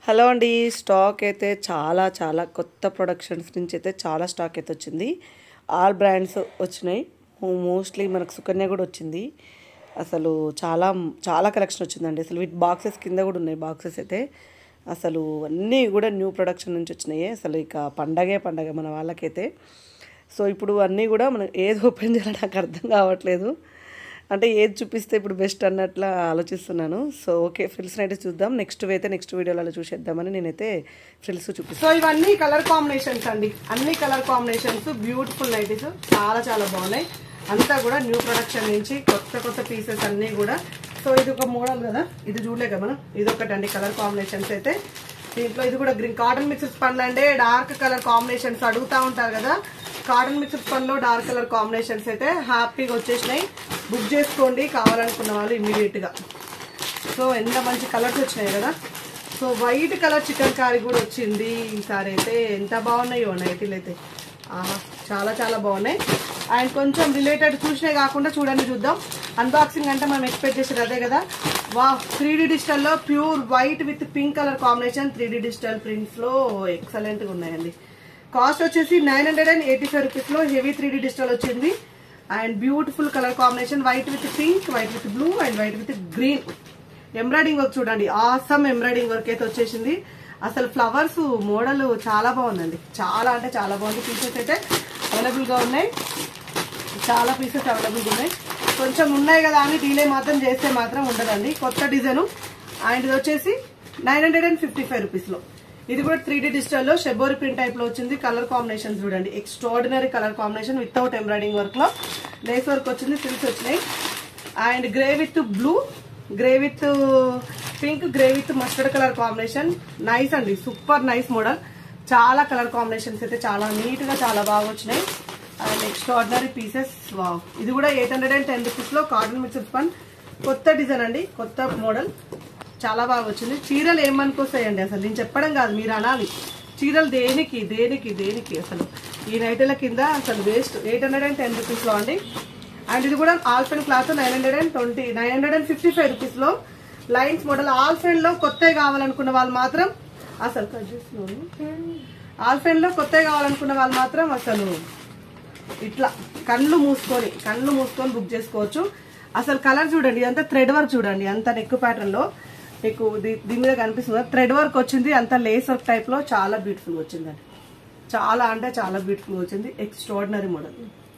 hello అండి stock అయితే చాలా చాలా కొత్త ప్రొడక్షన్స్ నుంచి అయితే చాలా స్టాక్ అయితే వచ్చింది ఆల్ బ్రాండ్స్ వచ్చినాయి మోస్ట్లీ మనకు సుకన్య కూడా వచ్చింది అసలు చాలా చాలా కలెక్షన్ వచ్చిందండి అసలు వీటి బాక్సెస్ కింద కూడా ఉన్నాయి బాక్సెస్ అయితే అసలు అన్నీ కూడా న్యూ ప్రొడక్షన్ నుంచి వచ్చినాయి అసలు ఇక పండగే పండగ మన వాళ్ళకైతే సో ఇప్పుడు అన్నీ కూడా మనం ఏది ఓపెన్ చేయాలో నాకు అర్థం కావట్లేదు అంటే ఏది చూపిస్తే ఇప్పుడు బెస్ట్ అన్నట్లా ఆలోచిస్తున్నాను సో ఓకే ఫ్రిల్స్ అయితే చూద్దాం నెక్స్ట్ అయితే నెక్స్ట్ వీడియోలో అలా చూసేద్దామని నేనైతే ఫ్రిల్స్ చూపిస్తాను సో ఇవన్నీ కలర్ కాంబినేషన్స్ అండి అన్ని కలర్ కాంబినేషన్స్ బ్యూటిఫుల్ నైటీస్ చాలా చాలా బాగున్నాయి అంతా కూడా న్యూ ప్రొడక్షన్ నుంచి కొత్త కొత్త పీసెస్ అన్నీ కూడా సో ఇది ఒక మోడల్ కదా ఇది చూడలే కదా మనం ఇది ఒకటి అండి కలర్ కాంబినేషన్స్ అయితే దీంట్లో ఇది కూడా గ్రీన్ కాటన్ మిక్సెస్ పండ్లు అంటే డార్క్ కలర్ కాంబినేషన్స్ అడుగుతా ఉంటారు కదా కాటన్ మిక్సెస్ పండ్లో డార్క్ కలర్ కాంబినేషన్స్ అయితే హ్యాపీగా వచ్చేసినాయి బుక్ చేసుకోండి కావాలనుకున్న వాళ్ళు ఇమీడియట్ గా సో ఎంత మంచి కలర్స్ వచ్చినాయి కదా so white colour chikankari కూడా వచ్చింది ఈసారి అయితే ఎంత బాగున్నాయో నైటీలు అయితే ఆహా చాలా చాలా బాగున్నాయి అండ్ కొంచెం రిలేటెడ్ చూసినే కాకుండా చూడండి చూద్దాం అన్బాక్సింగ్ అంటే మనం ఎక్స్పెక్ట్ చేసేది అదే కదా వా త్రీ డి డిజిటల్లో pure white with pink colour combination three D digital ప్రింట్స్లో ఎక్సలెంట్గా ఉన్నాయండి కాస్ట్ వచ్చేసి nine hundred and eighty five రూపీస్లో హెవీ త్రీ డి డిజిటల్ వచ్చింది and beautiful colour combination white with pink white with blue and white with green embroidering work చూడండి awesome embroidering work అయితే వచ్చేసింది అసలు ఫ్లవర్స్ మోడల్ చాలా బాగుందండి చాలా అంటే చాలా బాగుంది పీసెస్ అయితే అవైలబుల్ గా ఉన్నాయి చాలా పీసెస్ అవైలబుల్ ఉన్నాయి కొంచెం ఉన్నాయి కదా అని డీలే మాత్రం చేస్తే మాత్రం ఉండదండి కొత్త డిజైన్ అండ్ ఇది వచ్చేసి nine hundred and fifty five rupees లో ఇది కూడా త్రీ డి డిజిటల్ లో షెబోరి ప్రింట్ టైప్ లో వచ్చింది కలర్ కాంబినేషన్ చూడండి extraordinary colour combination without embroidering work లో లేస్ వర్క్ వచ్చింది సిల్క్స్ వచ్చినాయి and grey with blue grey with pink grey with mustard colour combination nice అండి సూపర్ నైస్ మోడల్ చాలా colour combinations అయితే చాలా నీట్ గా చాలా బాగా వచ్చినాయి అండ్ ఎక్స్ట్రాడినరీ పీసెస్ వావ్ ఇది కూడా eight hundred and ten rupees లో కాటన్ మిక్సర్ ఫన్ కొత్త డిజైన్ అండి కొత్త మోడల్ చాలా బాగా వచ్చింది చీరలు ఏమనుకొస్తాయండి అసలు నేను చెప్పడం కాదు మీరు అనాలి చీరలు దేనికి దేనికి దేనికి అసలు ఈ నైట్ల కింద అసలు waste eight hundred and ten rupees లో అండి అండ్ ఇది కూడా ఆల్ఫెన్ cloth nine hundred and twenty nine hundred and fifty five rupees లో లైన్స్ మోడల్ ఆల్ఫెన్ లో కొత్తవి కావాలనుకున్న వాళ్ళు మాత్రం అసలు కట్ చేస్తున్నాను ఆల్ఫెన్ లో కొత్తవి కావాలనుకున్న వాళ్ళు మాత్రం అసలు ఇట్లా కళ్ళు మూసుకొని కళ్ళు మూసుకొని బుక్ చేసుకోవచ్చు అసలు కలర్ చూడండి ఇదంతా థ్రెడ్ వర్క్ చూడండి అంత నెక్ ప్యాటర్న్ లో మీకు దీ- దీని మీద కనిపిస్తుంది థ్రెడ్ వర్క్ వచ్చింది అంత లేస్ వర్క్ టైప్ లో చాలా బ్యూటిఫుల్ వచ్చిందండి చాలా అంటే చాలా బ్యూటిఫుల్ వచ్చింది ఎక్స్ట్రాడినరీ మోడల్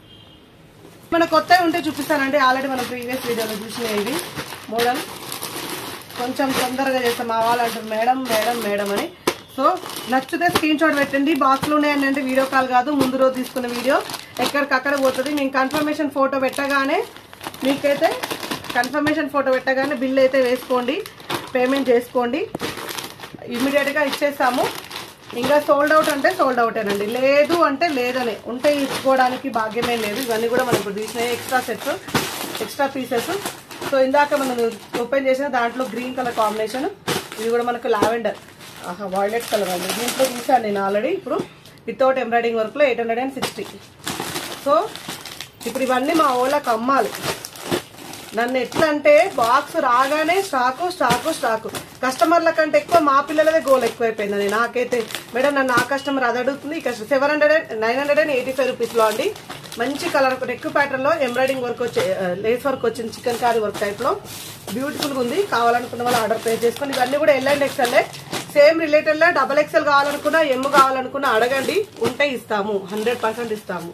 మన కొత్తవి ఉంటే చూపిస్తానండి ఆల్రెడీ మనం ప్రీవియస్ వీడియోలో చూసిన ఇవి మోడల్ కొంచెం తొందరగా చేస్తాం మా వాళ్ళు అంటారు మేడం మేడం మేడం అని సో నచ్చితే స్క్రీన్ షాట్ పెట్టండి బాక్స్లో ఉన్నాయండి అంటే వీడియో కాల్ కాదు ముందు రోజు తీసుకున్న వీడియో ఎక్కడికక్కడ పోతుంది మేము కన్ఫర్మేషన్ ఫోటో పెట్టగానే మీకైతే కన్ఫర్మేషన్ ఫోటో పెట్టగానే బిల్ అయితే వేసుకోండి పేమెంట్ చేసుకోండి ఇమీడియట్గా ఇచ్చేస్తాము ఇంకా సోల్డ్ అవుట్ అంటే సోల్డ్ అవుటేనండి లేదు అంటే లేదనే ఉంటే ఇచ్చుకోవడానికి భాగ్యమే లేదు ఇవన్నీ కూడా మనం ఇప్పుడు తీసినాయి extra sets extra pieces so ఇందాక మనం ఓపెన్ చేసిన దాంట్లో గ్రీన్ కలర్ కాంబినేషన్ ఇది కూడా మనకు లావెండర్ ఆహా వాయిలెట్ కలర్ అండి దీంట్లో తీసాను నేను ఆల్రెడీ ఇప్పుడు వితౌట్ ఎంబ్రాయిడింగ్ వర్క్లో eight hundred and sixty so ఇప్పుడు ఇవన్నీ మా ఓళ్ళకి అమ్మాలి నన్ను ఎట్లా అంటే బాక్స్ రాగానే స్టాకు స్టాకు స్టాకు కస్టమర్ల కంటే ఎక్కువ మా పిల్లలదే గోల్ ఎక్కువైపోయిందండి నాకైతే మేడం నన్ను ఆ కస్టమర్ అది అడుగుతుంది ఈ customer seven hundred nine hundred and eighty five రూపీస్లో అండి మంచి కలర్ నెక్ ప్యాటర్న్ లో ఎంబ్రాయిడింగ్ వర్క్ వచ్చే లేస్ వర్క్ వచ్చింది చికెన్ కారీ వర్క్ టైప్ లో బ్యూటిఫుల్ గా ఉంది కావాలనుకున్న వాళ్ళు ఆర్డర్ ప్లేస్ చేసుకొని ఇవన్నీ కూడా L and XL same related లో డబల్ ఎక్స్ఎల్ కావాలనుకున్నా ఎమ్ కావాలనుకున్నా అడగండి ఉంటే ఇస్తాము హండ్రెడ్ పర్సెంట్ ఇస్తాము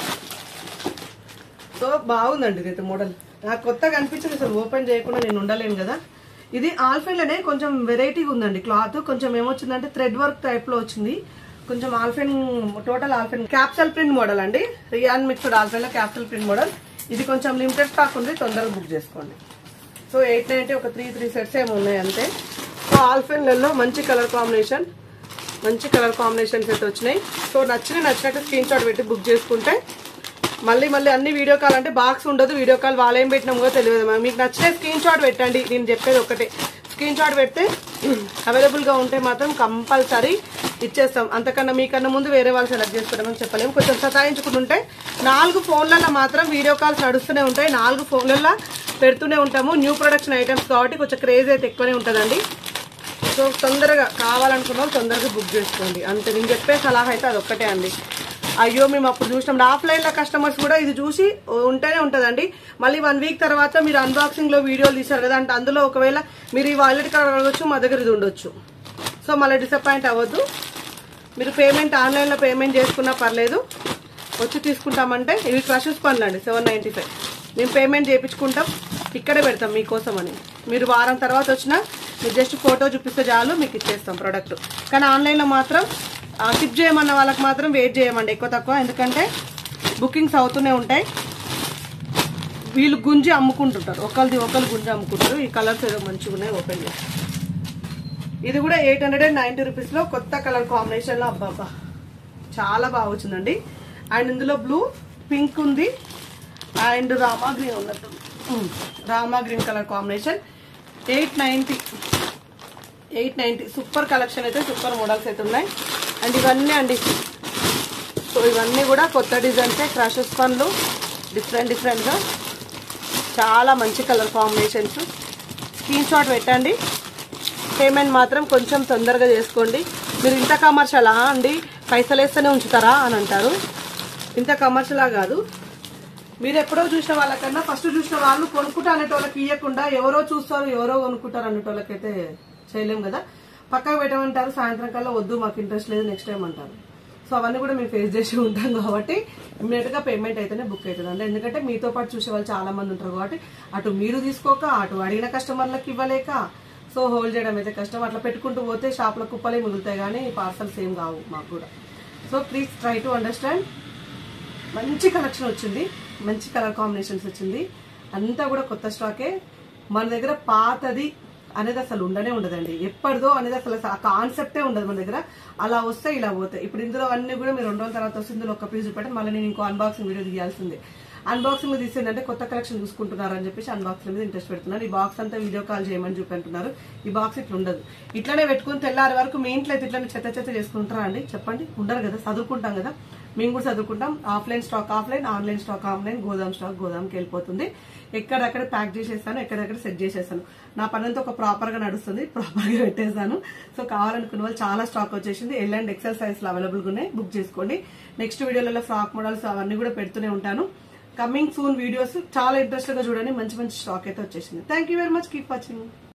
సో బాగుందండి ఇదైతే మోడల్ నాకు కొత్తగా అనిపించింది అసలు ఓపెన్ చేయకుండా నేను ఉండలేను కదా ఇది ఆల్ఫెన్లోనే కొంచెం వెరైటీగా ఉందండి క్లాత్ కొంచెం ఏమొచ్చిందంటే థ్రెడ్ వర్క్ టైప్ లో వచ్చింది కొంచెం ఆల్ఫెన్ టోటల్ ఆల్ఫెన్ క్యాప్సల్ ప్రింట్ మోడల్ అండి రియాన్ మిక్స్డ్ ఆల్ఫెన్ లో క్యాప్సల్ ప్రింట్ మోడల్ ఇది కొంచెం లిమిటెడ్ స్టాక్ ఉంది తొందరగా బుక్ చేసుకోండి సో ఎయిట్ నైన్టీ ఒక త్రీ త్రీ సెట్స్ ఏమి ఉన్నాయి అంతే సో ఆల్ఫెన్లలో మంచి కలర్ కాంబినేషన్ మంచి కలర్ కాంబినేషన్స్ అయితే వచ్చినాయి సో నచ్చిన నచ్చినట్టు స్క్రీన్ షాట్ పెట్టి బుక్ చేసుకుంటే మళ్ళీ మళ్ళీ అన్ని వీడియో కాల్ అంటే బాక్స్ ఉండదు వీడియో కాల్ వాళ్ళేం పెట్టినాం కూడా తెలియదు మ్యామ్ మీకు నచ్చిన స్క్రీన్ షాట్ పెట్టండి నేను చెప్పేది ఒకటే స్క్రీన్ షాట్ పెడితే అవైలబుల్ గా ఉంటే మాత్రం కంపల్సరీ ఇచ్చేస్తాం అంతకన్నా మీకన్నా ముందు వేరే వాళ్ళు సెలెక్ట్ చేసుకోవడం చెప్పలేము కొంచెం సతాయించుకుంటుంటే నాలుగు ఫోన్లలో మాత్రం వీడియో కాల్స్ నడుస్తూనే ఉంటాయి నాలుగు ఫోన్లలో పెడుతూనే ఉంటాము న్యూ ప్రొడక్షన్ ఐటమ్స్ కాబట్టి కొంచెం క్రేజ్ అయితే ఎక్కువనే ఉంటుందండి సో సో తొందరగా కావాలనుకున్న వాళ్ళు తొందరగా బుక్ చేసుకోండి అంతే నేను చెప్పే సలహా అయితే అది ఒక్కటే అండి అయ్యో మేము అప్పుడు చూసినాం ఆఫ్లైన్ లో కస్టమర్స్ కూడా ఇది చూసి ఉంటేనే ఉంటదండి మళ్ళీ వన్ వీక్ తర్వాత మీరు అన్బాక్సింగ్ లో వీడియోలు తీశారు కదా అంటే అందులో ఒకవేళ మీరు ఈ వాలెట్ కార్డ్ అడగచ్చు మా దగ్గర ఇది ఉండొచ్చు సో మళ్ళీ డిసప్పాయింట్ అవ్వద్దు మీరు పేమెంట్ ఆన్లైన్లో పేమెంట్ చేసుకున్నా పర్లేదు వచ్చి తీసుకుంటామంటే ఇవి క్రషెస్ పనులు అండి సెవెన్ నైంటీ ఫైవ్ మేము పేమెంట్ చేయించుకుంటాం ఇక్కడే పెడతాం మీకోసం అని మీరు వారం తర్వాత వచ్చినా మీరు జస్ట్ ఫోటో చూపిస్తే చాలు మీకు ఇచ్చేస్తాం ప్రోడక్ట్ కానీ ఆన్లైన్లో మాత్రం టిప్ చేయమన్న వాళ్ళకి మాత్రం వెయిట్ చేయమండి ఎక్కువ తక్కువ ఎందుకంటే బుకింగ్స్ అవుతూనే ఉంటాయి వీళ్ళు గుంజి అమ్ముకుంటుంటారు ఒకరిది ఒకరు గుంజి అమ్ముకుంటారు ఈ కలర్స్ ఏదో మంచిగా ఉన్నాయి ఓపెన్ చేసి ఇది కూడా eight hundred and ninety rupees లో కొత్త కలర్ కాంబినేషన్ లో అబ్బాబా చాలా బాగా వచ్చిందండి అండ్ ఇందులో బ్లూ పింక్ ఉంది అండ్ రామా గ్రీన్ ఉన్నట్టు ఉమ్, Rama green colour combination eight ninety eight ninety super collection అయితే సూపర్ మోడల్స్ అయితే ఉన్నాయి అండ్ ఇవన్నీ అండి సో ఇవన్నీ కూడా కొత్త డిజైన్సే క్రాషెస్ పనులు డిఫరెంట్ డిఫరెంట్గా చాలా మంచి కలర్ కాంబినేషన్స్ స్క్రీన్ షాట్ పెట్టండి పేమెంట్ మాత్రం కొంచెం తొందరగా చేసుకోండి మీరు ఇంత కమర్షియలా అండి పైసలు వేస్తేనే ఉంచుతారా అని అంటారు ఇంత కమర్షియలా కాదు మీరు ఎప్పుడో చూసిన వాళ్ళకన్నా ఫస్ట్ చూసిన వాళ్ళు కొనుక్కుంటా అనేటోళ్ళకి ఇవ్వకుండా ఎవరో చూస్తారు ఎవరో కొనుక్కుంటారు అనేటోళ్ళకైతే చేయలేం కదా పక్కకు పెట్టమంటారు సాయంత్రం కల్లా వద్దు మాకు ఇంట్రెస్ట్ లేదు నెక్స్ట్ టైం అంటారు సో అవన్నీ కూడా మేము ఫేస్ చేసి ఉంటాం కాబట్టి ఇమ్మీడియట్ గా పేమెంట్ అయితేనే బుక్ అవుతుంది అంటే ఎందుకంటే మీతో పాటు చూసే వాళ్ళు చాలా మంది ఉంటారు కాబట్టి అటు మీరు తీసుకోక అటు అడిగిన కస్టమర్లకు ఇవ్వలేక సో హోల్డ్ చేయడం అయితే కష్టం అట్లా పెట్టుకుంటూ పోతే షాప్లో కుప్పలే మిగులుతాయి కానీ పార్సల్స్ ఏం కావు మాకు కూడా so please try to understand మంచి కలెక్షన్ వచ్చింది మంచి కలర్ కాంబినేషన్స్ వచ్చింది అంతా కూడా కొత్త స్టాకే మన దగ్గర పాతది అనేది అసలు ఉండనే ఉండదండి ఎప్పటిదో అనేది అసలు ఆ కాన్సెప్టే ఉండదు మన దగ్గర అలా వస్తే ఇలా పోతాయి ఇప్పుడు ఇందులో అన్ని కూడా మీరు రెండు రోజుల తర్వాత వస్తే ఇందులో ఒక పీస్ చూపెట్టి మళ్ళీ నేను ఇంకో అన్బాక్సింగ్ వీడియో తీయాల్సిందే అన్బాక్సింగ్ తీసిందంటే కొత్త కలెక్షన్ చూసుకుంటున్నారు అని చెప్పేసి అన్బాక్సింగ్ మీద ఇంట్రెస్ట్ పెడుతున్నారు ఈ బాక్స్ అంతా వీడియో కాల్ చేయమని చూపెంటున్నారు ఈ బాక్స్ ఇట్లా ఉండదు ఇట్లానే పెట్టుకుని తెల్లారి వరకు మీ ఇంట్లో అయితే ఇట్లానే చెత్త చెత్త చేసుకుంటారా అండి చెప్పండి ఉండరు కదా చదువుకుంటాం కదా మేము కూడా చదువుకుంటాం offline stock offline online stock online గోదాం స్టాక్ గోదాంకి వెళ్ళిపోతుంది ఎక్కడెక్కడ ప్యాక్ చేసేస్తాను ఎక్కడెక్కడ సెట్ చేసేస్తాను నా పని అంతా ఒక ప్రాపర్ గా నడుస్తుంది ప్రాపర్ గా పెట్టేసాను సో కావాలనుకున్న వాళ్ళు చాలా స్టాక్ వచ్చేసింది L and XL size available గా ఉన్నాయి బుక్ చేసుకోండి నెక్స్ట్ వీడియోలలో ఫ్రాక్ మోడల్స్ అవన్నీ కూడా పెడుతూనే ఉంటాను కమింగ్ సూన్ వీడియోస్ చాలా ఇంట్రెస్ట్ గా చూడండి మంచి మంచి స్టాక్ అయితే వచ్చేసింది thank you very much keep watching